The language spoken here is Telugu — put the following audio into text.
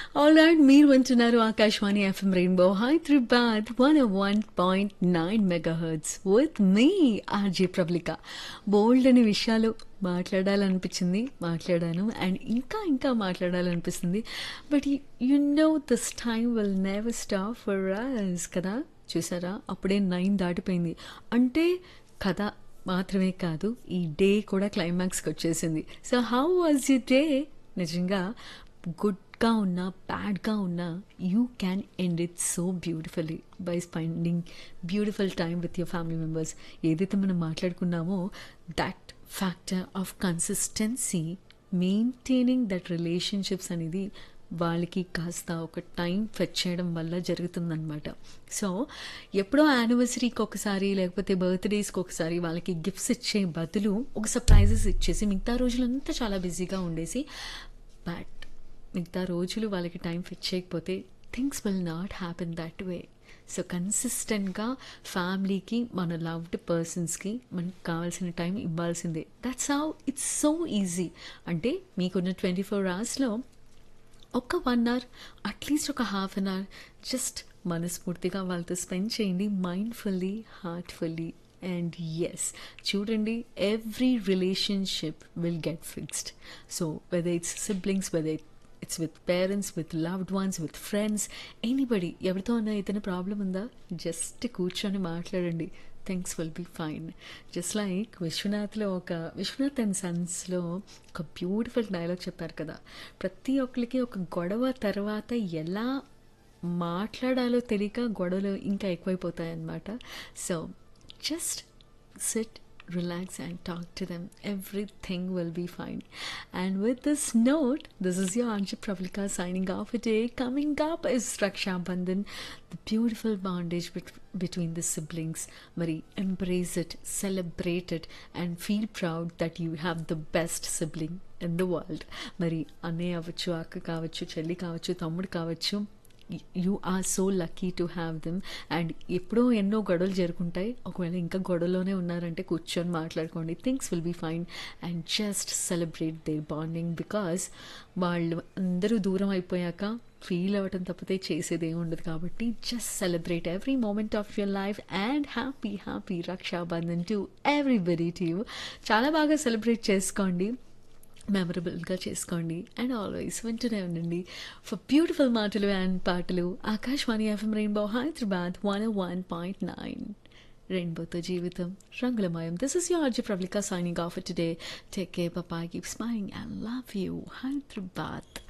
ఆల్ రైట్ మీరు వింటున్నారు Akashvani FM rainbow Hyderabad one one point nine mega hertz with me RJ Prabalika bold అనే విషయాలు మాట్లాడాలనిపించింది మాట్లాడాను అండ్ ఇంకా ఇంకా మాట్లాడాలనిపిస్తుంది but you know this time will never stop for us కదా చూసారా అప్పుడే నైన్ దాటిపోయింది అంటే కథ మాత్రమే కాదు ఈ డే కూడా క్లైమాక్స్కి వచ్చేసింది so how was your day నిజంగా గుడ్గా ఉన్నా బ్యాడ్గా ఉన్నా you can end it so beautifully by spending beautiful time with your family members ఏదైతే మనం మాట్లాడుకున్నామో that factor of consistency maintaining that relationships అనేది వాళ్ళకి కాస్త ఒక టైం ఫెచ్ చేయడం వల్ల జరుగుతుందన్నమాట సో ఎప్పుడో యానివర్సరీకి ఒకసారి లేకపోతే బర్త్డేస్కి ఒకసారి వాళ్ళకి గిఫ్ట్స్ ఇచ్చే బదులు ఒక సర్ప్రైజెస్ ఇచ్చేసి మిగతా రోజులంతా చాలా బిజీగా ఉండేసి బట్ మిగతా రోజులు వాళ్ళకి టైం ఫిట్ చేయకపోతే things will not happen that way so కన్సిస్టెంట్గా ఫ్యామిలీకి మన లవ్డ్ పర్సన్స్కి మనకి కావాల్సిన టైం ఇవ్వాల్సిందే that's how it's so easy అంటే మీకున్న ట్వంటీ ఫోర్ అవర్స్లో ఒక వన్ అవర్ అట్లీస్ట్ ఒక హాఫ్ అన్ అవర్ జస్ట్ మనస్ఫూర్తిగా వాళ్ళతో స్పెండ్ చేయండి మైండ్ఫుల్లీ హార్ట్ఫుల్లీ అండ్ ఎస్ చూడండి every relationship will get fixed so whether it's siblings whether it's with parents with loved ones with friends anybody ఎవరితో అన్నా ఏదైనా ప్రాబ్లం ఉందా జస్ట్ కూర్చొని మాట్లాడండి things will be fine just like విశ్వనాథ్లో ఒక విశ్వనాథ్ అండ్ సన్స్లో ఒక బ్యూటిఫుల్ డైలాగ్ చెప్పారు కదా ప్రతి ఒక్కరికి ఒక గొడవ తర్వాత ఎలా మాట్లాడాలో తెలియక గొడవలు ఇంకా ఎక్కువైపోతాయి అన్నమాట so just sit relax and talk to them. Everything will be fine. And with this note, this is your Anja Pravalika signing off today. Coming up is Raksha Bandhan, the beautiful bondage bet- between the siblings. Mari, embrace it, celebrate it, and feel proud that you have the best sibling in the world. మరి అన్నయ్య అవ్వచ్చు అక్క కావచ్చు చెల్లి కావచ్చు తమ్ముడు కావచ్చు you are so lucky to have them and ఎప్పుడో ఎన్నో గొడవలు జరుగుంటాయి ఒకవేళ ఇంకా గొడవలోనే ఉన్నారంటే కూర్చొని మాట్లాడుకోండి things will be fine and just celebrate the bonding because వాళ్ళు అందరూ దూరం అయిపోయాక ఫీల్ అవ్వటం తప్పితే చేసేది ఏమి ఉండదు కాబట్టి just celebrate every moment of your life and happy happy Rakshabandhan to everybody to you చాలా బాగా సెలబ్రేట్ చేసుకోండి మెమరబుల్గా చేసుకోండి అండ్ ఆల్వేస్ వింటూనే ఉండండి ఫర్ బ్యూటిఫుల్ మాటలు అండ్ పాటలు Akashvani FM rainbow Hyderabad one one point nine రెయిన్బోతో జీవితం రంగులమయం this is your RJ Prabalika signing off today take care పపా keep smiling and love you Hyderabad